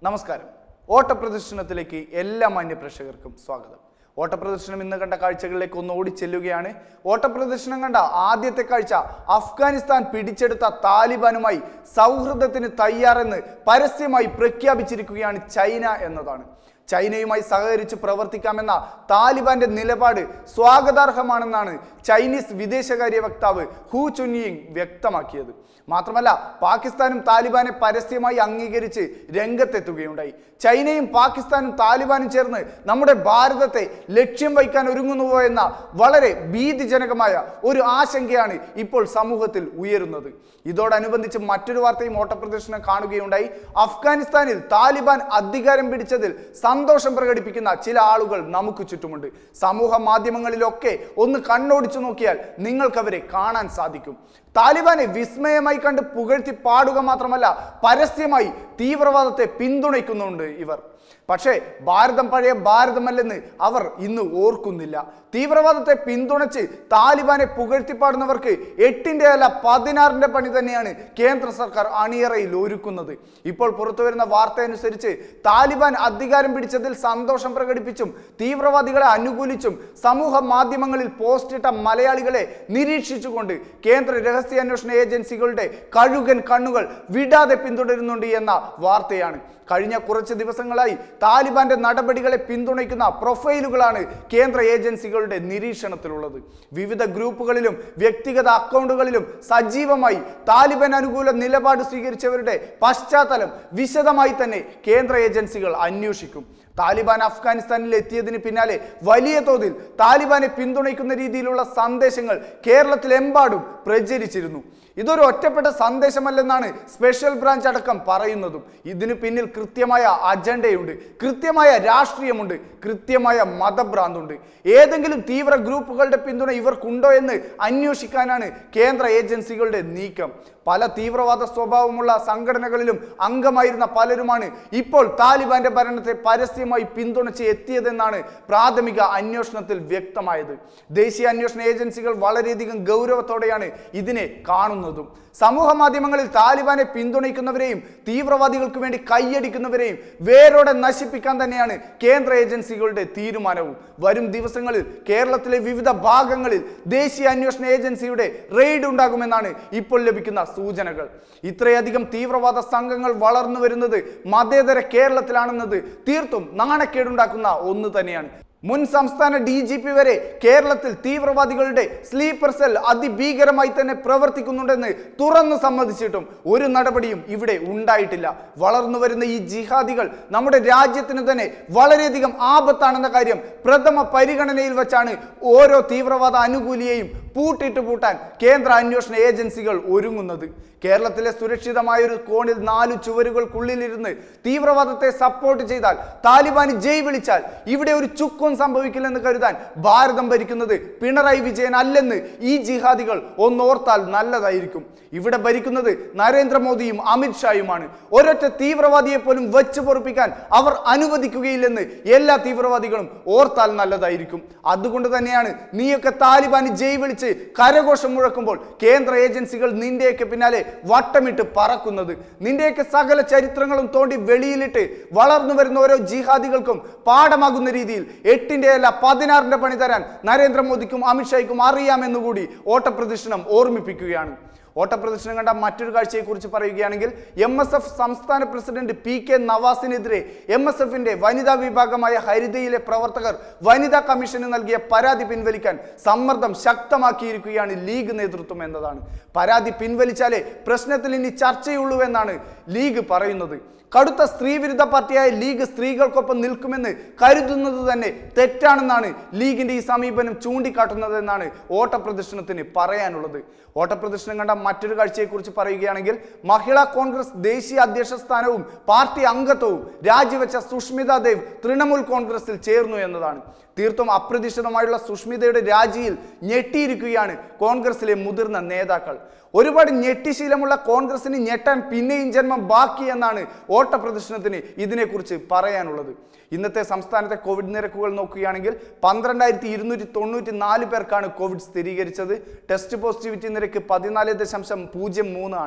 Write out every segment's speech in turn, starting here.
നമസ്കാരം ഓട്ടപ്രദർശനത്തിലേക്ക് എല്ലാ മാന്യ പ്രേക്ഷകർക്കും സ്വാഗതം ഓട്ടപ്രദർശനം ഇന്ന് കണ്ട കാഴ്ചകളിലേക്ക് ഒന്ന് ഓടിച്ചെല്ലുകയാണ് ഓട്ടപ്രദർശനം കണ്ട ആദ്യത്തെ കാഴ്ച അഫ്ഗാനിസ്ഥാൻ പിടിച്ചെടുത്ത താലിബാനുമായി സൗഹൃദത്തിന് തയ്യാറെന്ന് പരസ്യമായി പ്രഖ്യാപിച്ചിരിക്കുകയാണ് ചൈന എന്നതാണ് ചൈനയുമായി സഹകരിച്ച് പ്രവർത്തിക്കാമെന്ന താലിബാന്റെ നിലപാട് സ്വാഗതാർഹമാണെന്നാണ് ചൈനീസ് വിദേശകാര്യ വക്താവ് ഹു ചുൻയിങ് വ്യക്തമാക്കിയത് മാത്രമല്ല പാകിസ്ഥാനും താലിബാനെ പരസ്യമായി അംഗീകരിച്ച് രംഗത്തെത്തുകയുണ്ടായി ചൈനയും പാകിസ്ഥാനും താലിബാനും ചേർന്ന് നമ്മുടെ ഭാരതത്തെ ലക്ഷ്യം വയ്ക്കാൻ ഒരുങ്ങുന്നുവോ എന്ന വളരെ ഭീതിജനകമായ ഒരു ആശങ്കയാണ് ഇപ്പോൾ സമൂഹത്തിൽ ഉയരുന്നത് ഇതോടനുബന്ധിച്ച് മറ്റൊരു വാർത്തയും ഓട്ടപ്രദർശനം കാണുകയുണ്ടായി അഫ്ഗാനിസ്ഥാനിൽ താലിബാൻ അധികാരം പിടിച്ചതിൽ സന്തോഷം പ്രകടിപ്പിക്കുന്ന ചില ആളുകൾ നമുക്ക് ചുറ്റുമുണ്ട് സമൂഹ മാധ്യമങ്ങളിലൊക്കെ ഒന്ന് കണ്ണോടിച്ചു നോക്കിയാൽ നിങ്ങൾക്കവരെ കാണാൻ സാധിക്കും താലിബാനെ വിസ്മയമായി കണ്ട് പുകഴ്ത്തി പാടുക മാത്രമല്ല പരസ്യമായി തീവ്രവാദത്തെ പിന്തുണയ്ക്കുന്നുണ്ട് ഇവർ പക്ഷേ ഭാരതം പഴയ ഭാരതമല്ലെന്ന് അവർ ഇന്ന് ഓർക്കുന്നില്ല തീവ്രവാദത്തെ പിന്തുണച്ച് താലിബാനെ പുകഴ്ത്തിപ്പാടുന്നവർക്ക് എട്ടിന്റെ അല്ല പതിനാറിന്റെ പണി തന്നെയാണ് കേന്ദ്ര സർക്കാർ അണിയറയിൽ ഒരുക്കുന്നത് ഇപ്പോൾ പുറത്തുവരുന്ന വാർത്ത അനുസരിച്ച് താലിബാൻ അധികാരം പിടിച്ചതിൽ സന്തോഷം പ്രകടിപ്പിച്ചും തീവ്രവാദികളെ അനുകൂലിച്ചും സമൂഹ മാധ്യമങ്ങളിൽ പോസ്റ്റിട്ട മലയാളികളെ നിരീക്ഷിച്ചുകൊണ്ട് കേന്ദ്ര രഹസ്യാന്വേഷണ ഏജൻസികളുടെ കഴുകൻ കണ്ണുകൾ വിടാതെ പിന്തുടരുന്നുണ്ട് എന്ന വാർത്തയാണ് കഴിഞ്ഞ കുറച്ച് ദിവസങ്ങളായി താലിബാന്റെ നടപടികളെ പിന്തുണയ്ക്കുന്ന പ്രൊഫൈലുകളാണ് കേന്ദ്ര ഏജൻസികളുടെ നിരീക്ഷണത്തിലുള്ളത് വിവിധ ഗ്രൂപ്പുകളിലും വ്യക്തിഗത അക്കൗണ്ടുകളിലും സജീവമായി താലിബാൻ അനുകൂല നിലപാട് സ്വീകരിച്ചവരുടെ പശ്ചാത്തലം വിശദമായി തന്നെ കേന്ദ്ര ഏജൻസികൾ അന്വേഷിക്കും താലിബാൻ അഫ്ഗാനിസ്ഥാനിൽ എത്തിയതിന് പിന്നാലെ വലിയ തോതിൽ താലിബാനെ പിന്തുണയ്ക്കുന്ന രീതിയിലുള്ള സന്ദേശങ്ങൾ കേരളത്തിലെമ്പാടും പ്രചരിച്ചിരുന്നു ഇതൊരു ഒറ്റപ്പെട്ട സന്ദേശമല്ലെന്നാണ് സ്പെഷ്യൽ ബ്രാഞ്ച് അടക്കം പറയുന്നതും ഇതിനു പിന്നിൽ കൃത്യമായ അജണ്ടയുണ്ട് കൃത്യമായ രാഷ്ട്രീയമുണ്ട് കൃത്യമായ മതഭ്രാന്തുണ്ട് ഏതെങ്കിലും തീവ്ര ഗ്രൂപ്പുകളുടെ പിന്തുണ ഇവർക്കുണ്ടോ എന്ന് അന്വേഷിക്കാനാണ് കേന്ദ്ര ഏജൻസികളുടെ നീക്കം പല തീവ്രവാദ സ്വഭാവമുള്ള സംഘടനകളിലും അംഗമായിരുന്ന പലരുമാണ് ഇപ്പോൾ താലിബാന്റെ ഭരണത്തെ പരസ്യമായി പിന്തുണച്ച് എത്തിയതെന്നാണ് പ്രാഥമിക അന്വേഷണത്തിൽ വ്യക്തമായത് ദേശീയ അന്വേഷണ ഏജൻസികൾ വളരെയധികം ഗൗരവത്തോടെയാണ് ഇതിനെ കാണുന്നതും സമൂഹ മാധ്യമങ്ങളിൽ താലിബാനെ പിന്തുണയ്ക്കുന്നവരെയും തീവ്രവാദികൾക്ക് വേണ്ടി കൈയടിക്കുന്നവരെയും വേരോടെ നശിപ്പിക്കാൻ തന്നെയാണ് കേന്ദ്ര ഏജൻസികളുടെ തീരുമാനവും വരും ദിവസങ്ങളിൽ കേരളത്തിലെ വിവിധ ഭാഗങ്ങളിൽ ദേശീയ അന്വേഷണ ഏജൻസിയുടെ റെയ്ഡ് ഉണ്ടാകുമെന്നാണ് ഇപ്പോൾ ലഭിക്കുന്ന സൂചനകൾ ഇത്രയധികം തീവ്രവാദ സംഘങ്ങൾ വളർന്നു വരുന്നത് മതേതര കേരളത്തിലാണെന്നത് തീർത്തും നാണക്കേടുണ്ടാക്കുന്ന ഒന്ന് തന്നെയാണ് മുൻ സംസ്ഥാന ഡി ജി പി വരെ കേരളത്തിൽ തീവ്രവാദികളുടെ സ്ലീപ്പർ സെൽ അതിഭീകരമായി തന്നെ പ്രവർത്തിക്കുന്നുണ്ടെന്ന് തുറന്നു സമ്മതിച്ചിട്ടും ഒരു നടപടിയും ഇവിടെ ഉണ്ടായിട്ടില്ല വളർന്നു വരുന്ന ഈ ജിഹാദികൾ നമ്മുടെ രാജ്യത്തിന് തന്നെ വളരെയധികം ആപത്താണെന്ന കാര്യം പ്രഥമ പരിഗണനയിൽ വെച്ചാണ് ഓരോ തീവ്രവാദ അനുകൂലിയെയും പൂട്ടിട്ട് പൂട്ടാൻ കേന്ദ്ര അന്വേഷണ ഏജൻസികൾ ഒരുങ്ങുന്നത് കേരളത്തിലെ സുരക്ഷിതമായ ഒരു കോണിൽ നാലു ചുവരുകൾക്കുള്ളിലിരുന്ന് തീവ്രവാദത്തെ സപ്പോർട്ട് ചെയ്താൽ താലിബാന് ജയ് വിളിച്ചാൽ ഇവിടെ ഒരു ചുക്കും സംഭവിക്കില്ലെന്ന് കരുതാൻ ഭാരതം ഭരിക്കുന്നത് പിണറായി വിജയൻ അല്ലെന്ന് ഈ ജിഹാദികൾ ഒന്നോർത്താൽ നല്ലതായിരിക്കും ഇവിടെ ഭരിക്കുന്നത് നരേന്ദ്രമോദിയും അമിത്ഷായുമാണ് ഒരൊറ്റ തീവ്രവാദിയെ പോലും വെച്ച് പൊറപ്പിക്കാൻ അവർ അനുവദിക്കുകയില്ലെന്ന് എല്ലാ തീവ്രവാദികളും ഓർത്താൽ നല്ലതായിരിക്കും അതുകൊണ്ട് തന്നെയാണ് നീയൊക്കെ താലിബാന് ജയ് വിളിച്ച് കരഘോഷം മുഴക്കുമ്പോൾ കേന്ദ്ര ഏജൻസികൾ നിന്റെയൊക്കെ പിന്നാലെ വട്ടമിട്ട് പറക്കുന്നത് നിന്റെയൊക്കെ സകല ചരിത്രങ്ങളും തോണ്ടി വെളിയിലിട്ട് വളർന്നു വരുന്ന ഓരോ ജിഹാദികൾക്കും പാഠമാകുന്ന രീതിയിൽ എട്ടിന്റെ അല്ല പതിനാറിന്റെ പണി തരാൻ നരേന്ദ്രമോദിക്കും അമിത്ഷായ്ക്കും അറിയാമെന്നുകൂടി ഓട്ടപ്രദർശനം ഓർമ്മിപ്പിക്കുകയാണ് ഓട്ടപ്രദർശനം കണ്ട മറ്റൊരു കാഴ്ചയെക്കുറിച്ച് പറയുകയാണെങ്കിൽ എം എസ് എഫ് സംസ്ഥാന പ്രസിഡന്റ് പി കെ നവാസിനെതിരെ എം എസ് എഫിന്റെ വനിതാ വിഭാഗമായ ഹരിതയിലെ പ്രവർത്തകർ വനിതാ കമ്മീഷന് നൽകിയ പരാതി പിൻവലിക്കാൻ സമ്മർദ്ദം ശക്തമാക്കിയിരിക്കുകയാണ് ലീഗ് നേതൃത്വം എന്നതാണ് പരാതി പിൻവലിച്ചാലേ പ്രശ്നത്തിൽ ഇനി ചർച്ചയുള്ളൂ എന്നാണ് ലീഗ് പറയുന്നത് കടുത്ത സ്ത്രീവിരുദ്ധ പാർട്ടിയായ ലീഗ് സ്ത്രീകൾക്കൊപ്പം നിൽക്കുമെന്ന് കരുതുന്നത് തന്നെ തെറ്റാണെന്നാണ് ലീഗിന്റെ ഈ സമീപനം ചൂണ്ടിക്കാട്ടുന്നതെന്നാണ് ഓട്ടപ്രദർശനത്തിന് പറയാനുള്ളത് ഓട്ടപ്രദർശനം കണ്ട മറ്റൊരു കാഴ്ചയെക്കുറിച്ച് പറയുകയാണെങ്കിൽ മഹിളാ കോൺഗ്രസ് ദേശീയ അധ്യക്ഷ സ്ഥാനവും പാർട്ടി അംഗത്വവും രാജിവെച്ച സുഷ്മിത ദേവ് തൃണമൂൽ കോൺഗ്രസിൽ ചേർന്നു എന്നതാണ് തീർത്തും അപ്രതീക്ഷിതമായുള്ള സുഷ്മിതയുടെ രാജിയിൽ ഞെട്ടിയിരിക്കുകയാണ് കോൺഗ്രസിലെ മുതിർന്ന നേതാക്കൾ ഒരുപാട് ഞെട്ടിശീലമുള്ള കോൺഗ്രസിന് ഞെട്ടാൻ പിന്നെയും ജന്മം ബാക്കി എന്നാണ് ഓട്ടപ്രദർശനത്തിന് ഇതിനെക്കുറിച്ച് പറയാനുള്ളത് ഇന്നത്തെ സംസ്ഥാനത്തെ കോവിഡ് നിരക്കുകൾ നോക്കുകയാണെങ്കിൽ പന്ത്രണ്ടായിരത്തി ഇരുന്നൂറ്റി തൊണ്ണൂറ്റി നാല് പേർക്കാണ് കോവിഡ് സ്ഥിരീകരിച്ചത് ടെസ്റ്റ് പോസിറ്റിവിറ്റി നിരക്ക് പതിനാല് ദശാംശം പൂജ്യം മൂന്ന് ആണ്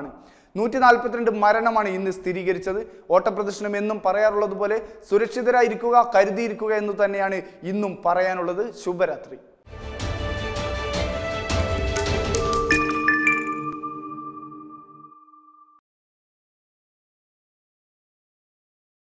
നൂറ്റി നാൽപ്പത്തിരണ്ട് മരണമാണ് ഇന്ന് സ്ഥിരീകരിച്ചത് ഓട്ടപ്രദർശനം എന്നും പറയാറുള്ളത് പോലെ സുരക്ഷിതരായിരിക്കുക കരുതിയിരിക്കുക എന്ന് തന്നെയാണ് ഇന്നും പറയാനുള്ളത് ശുഭരാത്രി